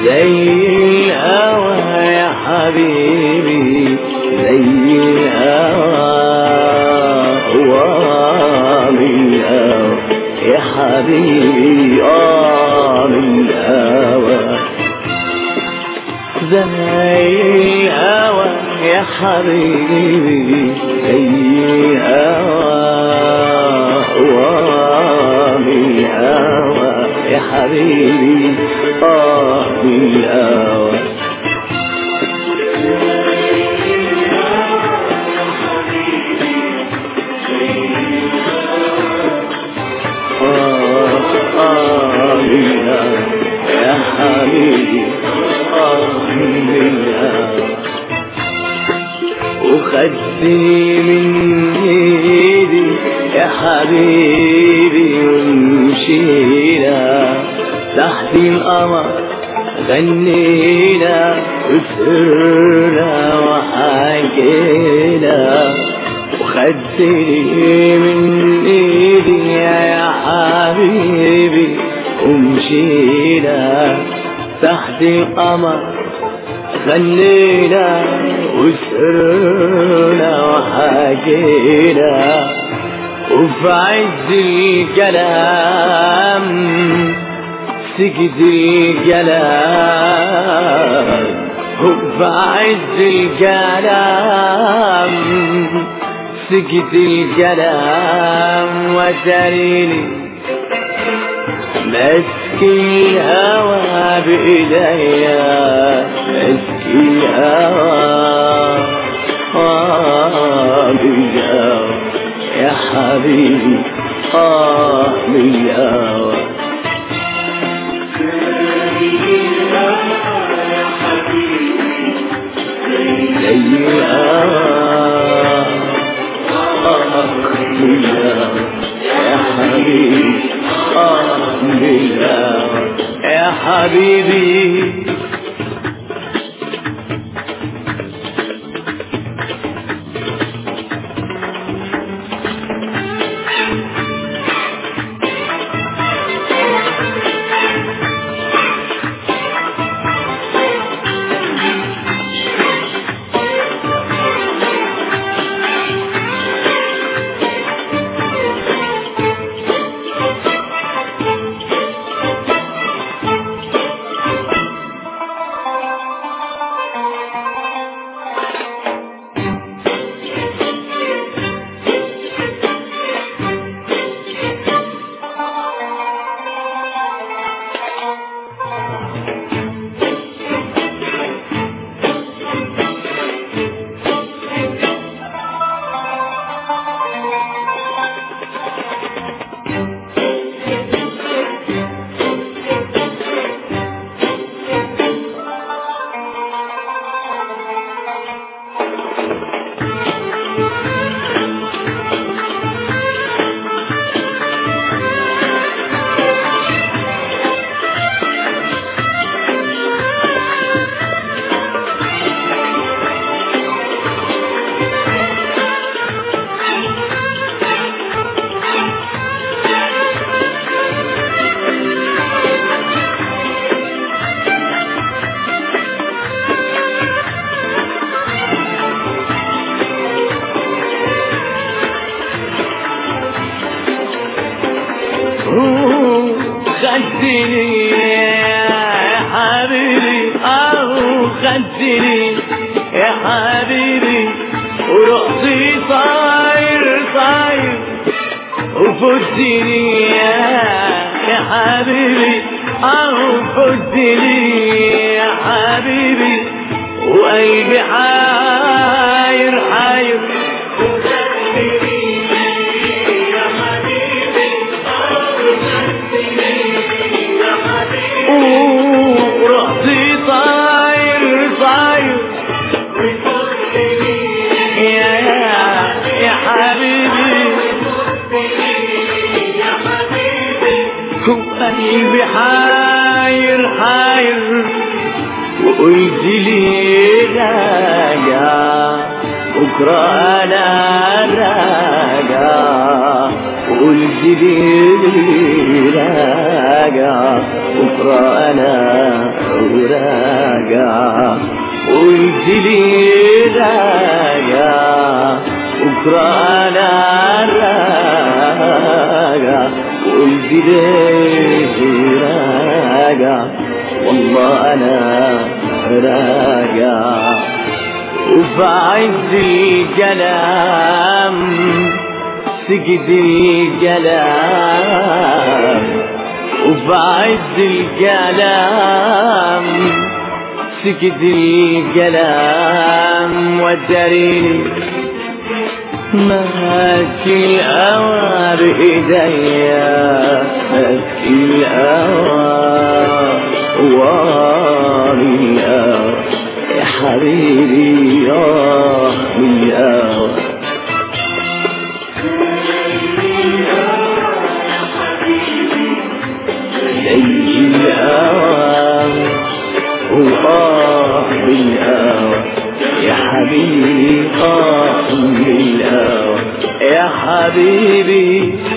زي الهوى يا حبيبي زي الهوى هو من الهوى يا حبيبي آه من الهوى زي الهوى يا حبيبي زي الهوى هو من الهوى يا حبيبي آه من الهوى آه آه من الهوى يا حبيبي آه من الهوى وخدني من ايدي يا حبيبي ومشينا تحت القمر غنينا وسرنا وحكينا وخدني من ايدي يا حبيبي ومشينا تحت القمر غنينا وسرنا وحكينا وفي عز الكلام سكت الكلام وفي عز الكلام سكت الكلام وتريني مسك الهوى بإيديا مسك الهوى آه بالهوى يا حبيبي آه بالهوى زي الهوى آه بالهوى يا حبيبي آه بالهوى يا حبيبي خدني يا حبيبي أو خدني يا حبيبي ورحتي طاير طاير وفدني يا حبيبي أو فدني يا حبيبي وقلبي حاير حاير ورحتي طاير طاير يا يا حبيبي قلبي حاير حاير وقلت لي راجع بكرة أنا راجع وقلت لي راجع راجع بكرة أنا وراجع قلت لي راجع بكرة أنا راجع قلت ليه راجع والله أنا راجع وبعز الكلام سكت الكلام وبعز الكلام سكت الكلام وداريني ماسك الأوى بإيديا ماسك الأوى واري الأوى يا حبيبي يا الأوى زي الأوى وآه بالأوى يا حبيبي آه بالأوى يا حبيبي